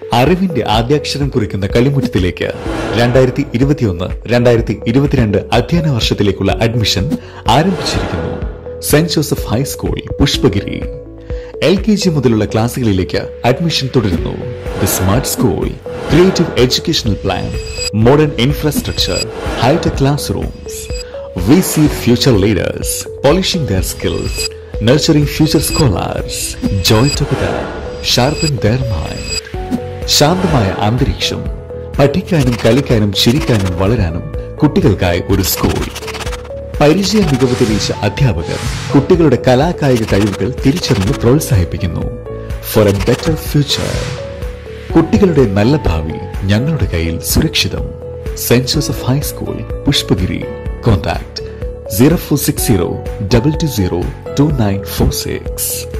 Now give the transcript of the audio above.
അറിവിന്റെ ആദ്യാക്ഷരം കുറിക്കുന്ന കളിമുറ്റത്തിലേക്ക് രണ്ടായിരത്തി ഇരുപത്തിയൊന്ന് രണ്ടായിരത്തി ഇരുപത്തിരണ്ട് അധ്യയന വർഷത്തിലേക്കുള്ള അഡ്മിഷൻ ആരംഭിച്ചിരിക്കുന്നു Saint Joseph high school Pushpagiri L K G മുതലുള്ള ക്ലാസുകളിലേക്ക് അഡ്മിഷൻ തുടരുന്നു the smart school creative educational plan modern infrastructure hitech class rooms we see future leaders polishing their skills nurturing future scholars joy together sharpen their mind ശാന്തമായ അന്തരീക്ഷം പഠിക്കാനും കളിക്കാനും ചിരിക്കാനും വളരാനും കുട്ടികൾക്കായി ഒരു സ്കൂൾ പരിചയ മികവ് തെളിയിച്ച അധ്യാപകർ കുട്ടികളുടെ കലാകായിക കഴിവുകൾ തിരിച്ചറിഞ്ഞ് പ്രോത്സാഹിപ്പിക്കുന്നു ഫോർ എ ബെറ്റർ ഫ്യൂച്ചർ കുട്ടികളുടെ നല്ല ഭാവി ഞങ്ങളുടെ കയ്യിൽ സുരക്ഷിതം Saint Joseph high school Pushpagiri contact zero four six zero double two zero two nine four six